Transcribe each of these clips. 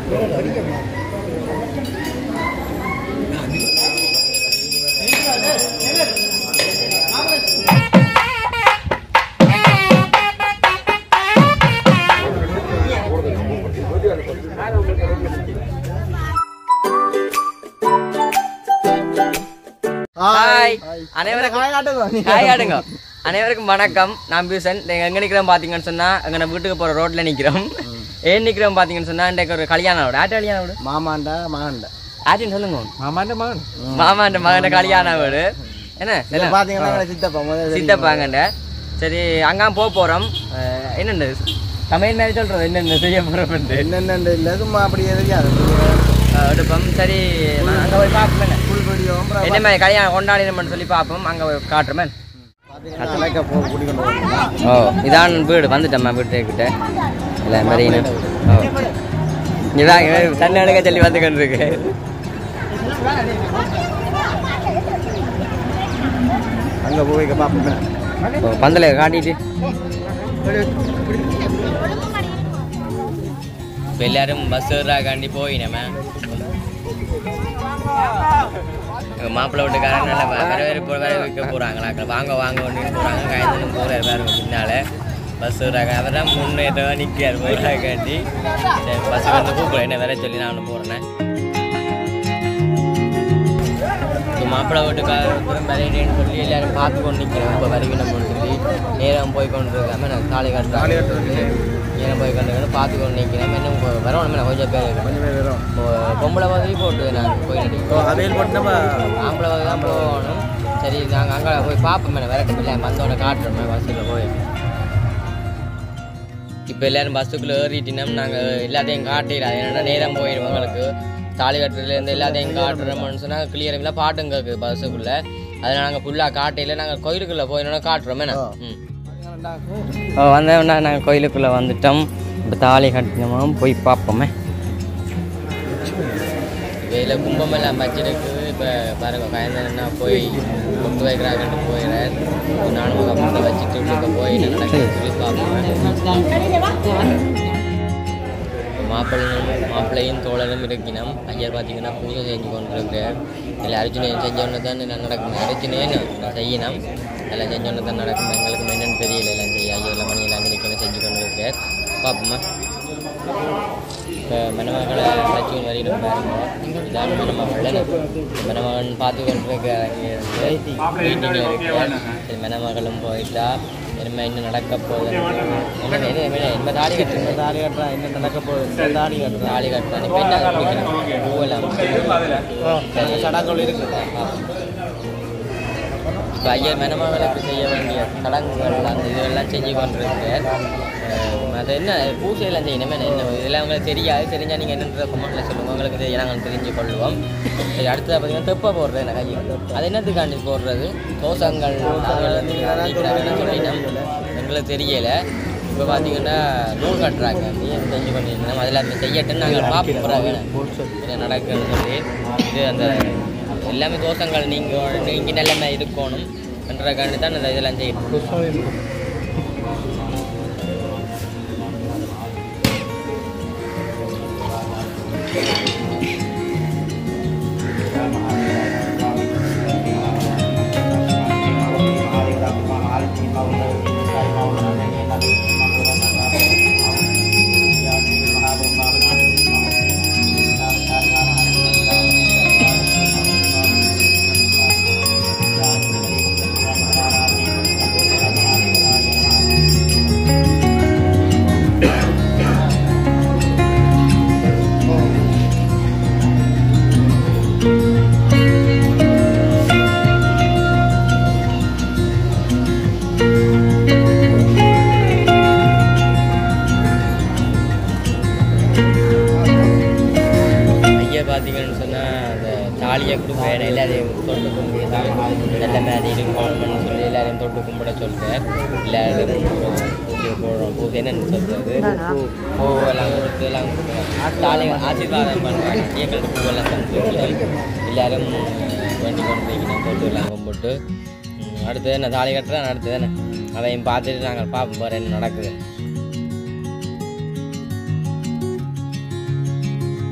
Hi அனைவருக்கும் hi ஆடுங்க அனைவருக்கும் வணக்கம் நான் பியூசன் எங்க எங்க நிக்கிறோம் பாத்தீங்கன்னு சொன்னா எங்க நம்ம வீட்டுக்கு போற ரோட்ல நிக்கிறோம் ஏன் நிக்கிறோம் பாத்தீங்கன்னு சொன்னா இன்றைக்கு ஒரு கல்யாணம் வீடு ஆட்டு கல்யாணம் வீடு மாமாண்டா மகன்டா ஆட்டின்னு சொல்லுங்க மாமாண்ட மகன் மாமாண்ட மகன கல்யாண வீடு என்ன இதுல பாத்தீங்கன்னா எங்களை சித்தப்பா முதல்ல சித்தப்பாங்கண்ட சரி அங்க போக போறோம் அஹ், என்னண்டு சமையல் மாதிரி சொல்றது என்னென்ன செய்ய போறோம் என்னென்ன இல்லை சும்மா அப்படியே தெரியாது எடுப்போம் சரி நான் அங்க போய் பார்ப்போம் ஃபுல் வீடியோவும் என்ன மாதிரி கல்யாணம் கொண்டாடினோம்னு சொல்லி பார்ப்போம் அங்க போய் காட்டுறேன் பார்த்தீங்கன்னா அலைக்க போ குடிக்கொண்டு வரணும் ஓ இதான் வீடு வந்துட்டோம்மா வீட்டு கிட்ட இல்லை மதியம் ஓ இதான் இவன் தண்ணி எடுக்க சொல்லி வந்து கொண்டு இருக்கு அங்கே போய் பார்ப்போமே ஓ, பந்தல காட்டிட்டு இப்போ எல்லாரும் பஸ் ஏறாக்காண்டி போயினமே எங்கள் மாப்பிள்ளை வீட்டுக்காரன் நல்ல வ- வரவேற்பு வரவேற்க போகிறாங்களா வாங்க வாங்க ஒன்று போகிறாங்க காய்ச்சலும் போகிறார் பாருங்க பின்னால பஸ் ஏறாங்க அவர் தான் முன்னேற்ற நிற்கிறார் போயிட்டாக்காண்டி சரி பஸ் வந்து கூப்பிட என்ன வேற சொல்லி நான் ஒன்று போகிறேன் மாப்பிள்ளை வீட்டுக்காரர் கூட வரையிறேன்னு சொல்லி எல்லாரும் பார்த்து கொண்டு நிற்கிறேன் இப்போ வருவினம்னு சொல்லி நேரம் போய் கொண்டு இருக்காம நான் தாலி கட்டுறேன் நேரம் போய் கொண்டு இருக்கேன் பார்த்து கொண்டு நிற்கிறேன் இன்னும் கொ- வரணும் நான் கொஞ்சம் பேர் இருக்கு. கொஞ்சமே வரும் இப்போ பொம்பளை மாதிரி போட்டு நான் போய் ஓ அவையில் போட்டு நம்ம ஆம்பளை வந்து தான் போகணும் சரி நாங்கள் அங்கே போய் பார்ப்போம் மேடம் விரட்டும் இல்லை வந்தோடனே காட்டுறோம் பஸ்ஸில் போய் இப்போ எல்லாரும் பஸ்ஸுக்குள்ளே ஏறிட்டினோம் நாங்கள் எல்லாத்தையும் காட்டிடலாம் ஏன்னா நேரம் போயிடும் எங்களுக்கு தாலி கட்டுறதுலேருந்து எல்லாத்தையும் காட்டுறோம்னு சொன்னால் கிளியர் இல்லை பாட்டும் கேட்குது பஸ்ஸுக்குள்ளே அதனால் நாங்கள் ஃபுல்லாக காட்டையில் நாங்கள் கோயிலுக்குள்ளே போயிடணும் காட்டுறோம் என்ன ம் வந்தோம்னா நாங்கள் கோயிலுக்குள்ளே வந்துட்டோம் இப்போ தாலி கட்டினோமா போய் பார்ப்போமே இதில் கும்பமெல்லாம் வச்சிருக்கு இப்போ பாருங்க காயந்தனா போய் கொண்டு வைக்கிறாங்கன்னு போயிடுறேன் நானும் கம்பத்தை வச்சுட்டு இப்போ போய் என்ன நடக்குதுன்னு சொல்லி பார்ப்போம் மாப்பிள்ளையும் மாப்பிள்ளையும் தோழனும் இருக்கினோம் ஐயர் பார்த்தீங்கன்னா பூஜை செஞ்சு கொண்டு இருக்கிறார் இல்லை அர்ஜுனையும் செஞ்சோன்னு தான் நான் நடக்கணும் அர்ஜுனையும் நான் செய்யணும் எல்லாம் செஞ்சோன்னு தான் நடக்கணும் எங்களுக்கு என்னன்னு தெரியல எல்லாம் செய்ய ஐயர் மணி எல்லாம் நிற்கணும் செஞ்சு கொண்டு இருக்கிறார் பார்ப்போமா இப்போ மணமகளை லட்சுமி வரையிடும் பாருங்க இதான் மணமகள் மணமகன் பார்த்து கொண்டு மீட்டிங்கில் இருக்கிறார் சரி மணமகளும் போயிட்டா இனிமே இன்னும் நடக்க போகுது என்ன என்ன என்ன என்ன தாலி கட்டுங்க தாலி கட்டுறா என்ன நடக்க போகுது இந்த தாலி கட்டுறா தாலி கட்டுறா இப்போ என்ன குடிக்கிறேன் பூவெல்லாம் சரி சடங்குகள் இருக்கு இப்போ ஐயர் மணமகளுக்கு செய்ய வேண்டிய சடங்குகள் அந்த இதெல்லாம் செஞ்சு கொண்டிருக்கிறார் அஹ் அது என்ன பூஜையெல்லாம் செய்யணுமே என்ன இதெல்லாம் உங்களுக்கு தெரியாது தெரிஞ்சால் நீங்கள் என்னன்ற கமெண்ட்டில் சொல்லுங்கள் உங்களுக்கு தெரியும் நாங்கள் தெரிஞ்சு கொள்வோம் சரி அடுத்தது பார்த்தீங்கன்னா தெப்பை போடுறது என்ன கையில் அது என்னத்துக்காண்டி போடுறது தோசங்கள் நாங்கள் வந்து நீக்கிறாங்கன்னு சொல்லிட்டோம் எங்களுக்கு தெரியலை இப்போ பார்த்தீங்கன்னா நூல் கட்டுறாங்க நீயும் செஞ்சு கொண்டிருந்தோம் அதில் அந்த செய்யட்டுன்னு நாங்கள் பார்ப்போம் போகிறாங்க என்ன நடக்குதுன்னு சொல்லி இது அந்த எல்லாமே தோஷங்கள் நீங்கள் நீங்கள் நிலைமை இருக்கணும் என்றக்காண்டி தான் அந்த இதெல்லாம் செய்யணும் ஐயா பார்த்தீங்கன்னு சொன்னால் அந்த தாலியை கொடுப்பேன் எல்லாரையும் தொட்டு கும்பிடுதான் நல்ல மாதிரி இருக்கணும்னு சொல்லி எல்லாரையும் தொட்டு கும்பிட சொல்கிறேன் எல்லாரும் பூஜை போடுறோம் பூஜை என்னன்னு சொல்கிறது பூவெல்லாம் கொடுத்து எல்லாம் கொடுக்குறோம் தாலி ஆசீர்வாதம் பண்ணுறாங்க எங்களுக்கு பூவெல்லாம் தந்து எல்லாரும் வேண்டி கொண்டு போய்க்கணும் தொட்டு எல்லாம் கும்பிட்டு ம், அடுத்தது என்ன தாலி கட்டுறேன் அடுத்தது என்ன அதையும் பார்த்துட்டு நாங்கள் பார்ப்போம் போகிறேன் என்ன நடக்குது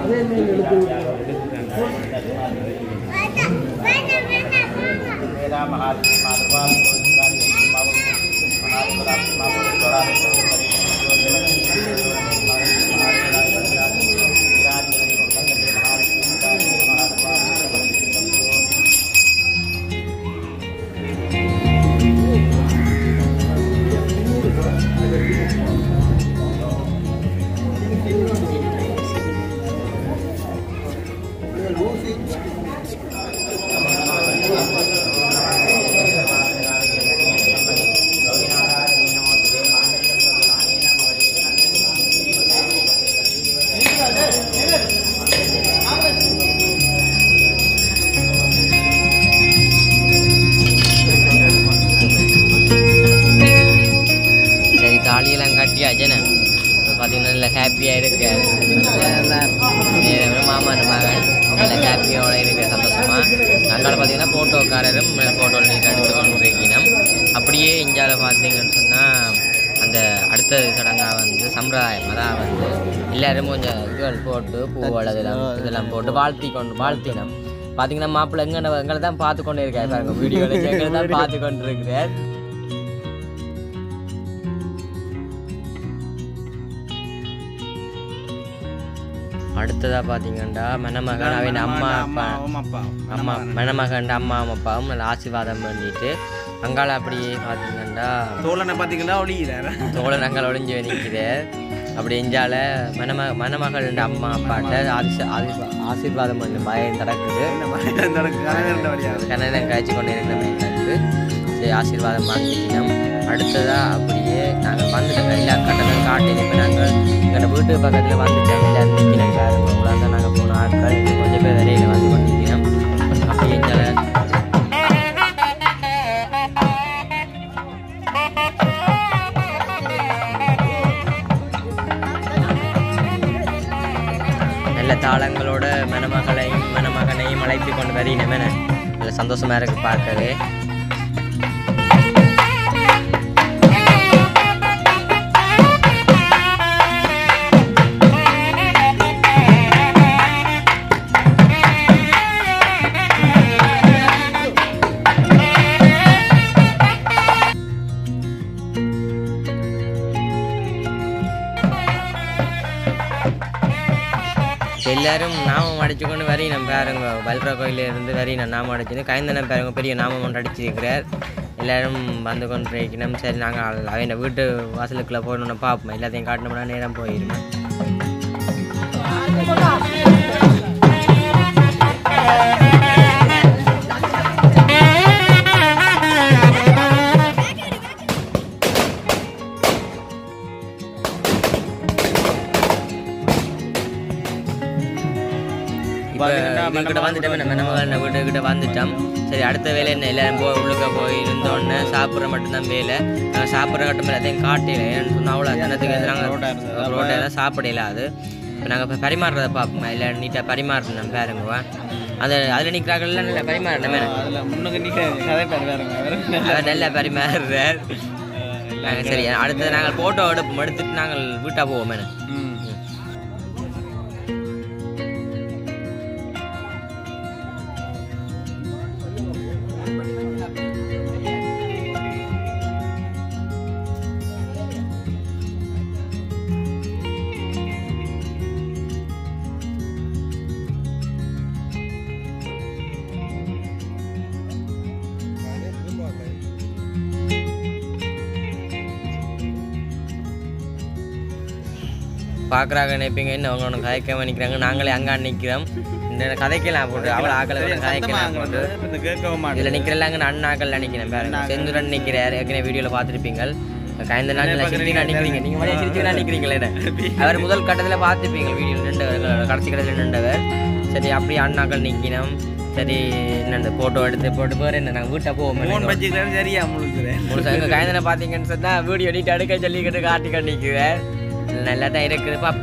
சரி தாலியெல்லாம் கட்டியாச்சுன்னு இப்போ பார்த்தீங்கன்னா நல்ல ஹாப்பியாக இருக்கு மாமா மகன் நல்ல ஹாப்பியோட இருக்க சந்தோஷமா அங்கால பார்த்தீங்கன்னா ஃபோட்டோக்காரரும் ஃபோட்டோ நீட் எடுத்து கொண்டு இருக்கணும் அப்படியே இந்தியாவில் பார்த்தீங்கன்னு சொன்னால் அந்த அடுத்த சடங்காக வந்து சம்பிரதாயம் அதான் வந்து எல்லாரும் கொஞ்சம் இதுகள் போட்டு பூவல் இதெல்லாம் இதெல்லாம் போட்டு வாழ்த்தி கொண்டு வாழ்த்தினம் பார்த்தீங்கன்னா மாப்பிள்ளை எங்கே எங்களை தான் பார்த்து கொண்டு இருக்காரு பாருங்க வீடியோவில் எங்களை தான் பார்த்து கொண்டு இருக்கிறார் அடுத்ததாக பார்த்தீங்கன்னா மணமகன் அவன் அம்மா அப்பா அப்பா அம்மா மணமகன் அம்மா அப்பாவும் நல்ல ஆசீர்வாதம் பண்ணிட்டு அங்கால அப்படியே பார்த்தீங்கன்னா தோழனை பார்த்தீங்களா ஒளியில தோழன் அங்கால ஒளிஞ்சு நிற்கிறார் அப்படி எஞ்சால மணம மணமகள் அம்மா அப்பாட்ட ஆசி ஆசி- ஆசீர்வாதம் பண்ணி பயம் நடக்குது கண்ணனை காய்ச்சி கொண்டு இருக்கிற எனக்கு சரி ஆசீர்வாதம் வாங்கிக்கணும் அடுத்ததாக அப்படியே நாங்கள் வந்துட்டோம் எல்லா கட்டணம் காட்டி இப்போ நாங்கள் எங்களோட வீட்டு பக்கத்தில் வந்துட்டோம் எல்லாரும் நிற்கிறோம் பாருங்க இவ்வளோ தான் நாங்கள் போன ஆட்கள் கொஞ்சம் பேர் வெளியில் வந்து கொண்டிருக்கிறோம் அப்படியே எங்களை நல்ல தாளங்களோட மணமகளையும் மணமகனையும் அழைத்து கொண்டு வரீனம் என நல்ல சந்தோஷமா இருக்கு பார்க்கவே எல்லாரும் நாமம் அடிச்சு கொண்டு வரீனம் பாருங்க பல்ரா கோயில இருந்து வரீனம் நாமம் அடிச்சுன்னு கைந்தனம் பாருங்க பெரிய நாமம் ஒன்று அடிச்சிருக்கிறார் எல்லாரும் வந்து கொண்டு இருக்கணும் சரி நாங்கள் அவன் வீட்டு வாசலுக்குள்ளே போகணுன்னு பார்ப்போம் எல்லாத்தையும் காட்டணும்னா நேரம் போயிருமே இப்போ வீட்டுக்கிட்ட வந்துட்டோம் நம்ம நம்ம வீட்டுக்கிட்ட வந்துட்டோம் சரி அடுத்த வேலை என்ன எல்லாரும் போய் உள்ளுக்க போய் இருந்தோடனே சாப்பிட்ற மட்டும்தான் வேலை நாங்கள் சாப்பிட்ற கட்டும் எல்லாத்தையும் காட்டல ஏன்னு சொன்னால் அவ்வளோ தினத்துக்கு வந்து நாங்கள் ரோட்டெல்லாம் சாப்பிடல அது இப்போ நாங்கள் இப்போ பரிமாறுறதை பார்ப்போம் இல்லை நீட்டாக பரிமாறணும் பாருங்க அந்த அதில் நிற்கிறாங்கல்ல நல்லா பரிமாறணும் அதில் முன்னுக்கு நீ கதை பேர் வேறுங்க அவர் நல்லா பரிமாறுறார் நாங்கள் சரி அடுத்தது நாங்கள் ஃபோட்டோ எடுப்போம் எடுத்துட்டு நாங்கள் வீட்டா போவோம் மேடம் ம் பார்க்குறாங்க நினைப்பீங்க என்ன அவங்க ஒன்று கதைக்காம நிற்கிறாங்க நாங்களே அங்கே நிற்கிறோம் இந்த கதைக்கலாம் போட்டு அவளை ஆக்களை கூட கதைக்கலாம் போட்டு இந்த கேட்கவும் மாட்டேன் இதில் நிற்கிறலாங்க அண்ணாக்கள் நினைக்கிறேன் பாருங்க செந்துரன் நிற்கிறார் ஏற்கனவே வீடியோவில் பார்த்துருப்பீங்க கைந்த நாள் சிரிச்சுக்கா நிற்கிறீங்க நீங்கள் வழியாக சிரிச்சுக்கா நிற்கிறீங்களே அவர் முதல் கட்டத்தில் பார்த்துப்பீங்க வீடியோ நின்றவர் கடைசி கட்டத்தில் நின்றவர் சரி அப்படியே அண்ணாக்கள் நிற்கணும் சரி என்ன ஃபோட்டோ எடுத்து போட்டு போகிற என்ன நாங்கள் வீட்டை போவோம் ஃபோன் வச்சுக்கிறேன் சரியா முழுக்கிறேன் முழுசா எங்கள் கைந்தனை பார்த்தீங்கன்னு சொன்னால் வீடியோ நீட்டு அடுக்க சொல்லிக்கிட்டு காட்டி நிற்கிறேன் நல்லா தான் இருக்குது பாப்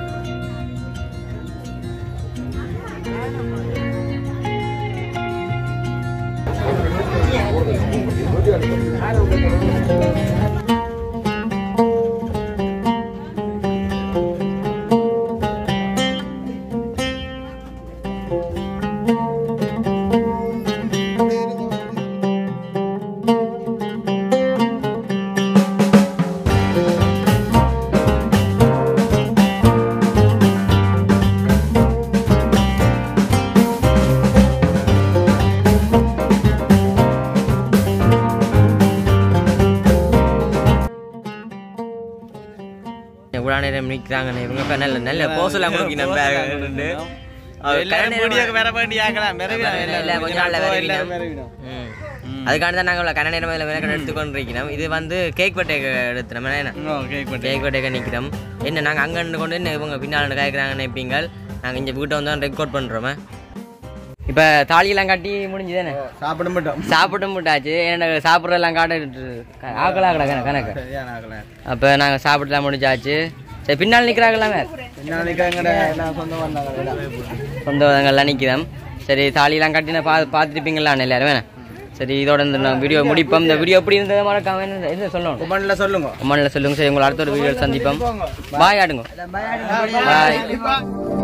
நேரம் நிற்கிறாங்க இவங்க இப்ப நல்ல நல்ல போசெல்லாம் கொடுக்கணும் எல்லாரும் முடியாக வர வேண்டியாக்கலாம் இல்ல, கொஞ்ச நாள்ல விரைவினம். விரைவினம் ம். அதுக்காண்டி தான் நாங்கள் கன நேரம் இதில் விளக்கணை எடுத்துக்கொண்டு இருக்கிறோம் இது வந்து கேக் பட்டை எடுத்துனோம் என்ன கேக் பட்டு கேக் பட்டை நிற்கிறோம் என்ன நாங்கள் அங்கே நின்று கொண்டு என்ன இவங்க பின்னால் காய்க்கிறாங்க நினைப்பீங்க நாங்கள் இங்கே வீட்டை வந்து தான் ரெக்கார்ட் பண்ணுறோமே இப்போ தாலியெல்லாம் கட்டி முடிஞ்சுதானே சாப்பிட மாட்டோம் சாப்பிட்டு முட்டாச்சு எனக்கு சாப்பிட்றதெல்லாம் காட்ட ஆக்கலா கிடக்கு கணக்கு சரியான ஆகல அப்போ நாங்கள் சாப்பிட்டுலாம் முடிஞ்சாச்சு சரி பின்னால் நிற்கிறாங்களாமே நாளைக்கு எங்கட நான் சொந்தம் வந்தாங்க சொந்த விதங்கள்லாம் நிற்கிறோம் சரி தாலியெல்லாம் கட்டின பா பார்த்துருப்பீங்களா எல்லாரும் வேணா சரி இதோட இந்த வீடியோ முடிப்போம் இந்த வீடியோ எப்படி இருந்தது மறக்காம என்ன என்ன சொல்லணும் குமண்ணில் சொல்லுங்க கமெண்ட்ல சொல்லுங்க சரி உங்களை அடுத்த ஒரு வீடியோ சந்திப்போம் பாய் ஆடுங்க பாய்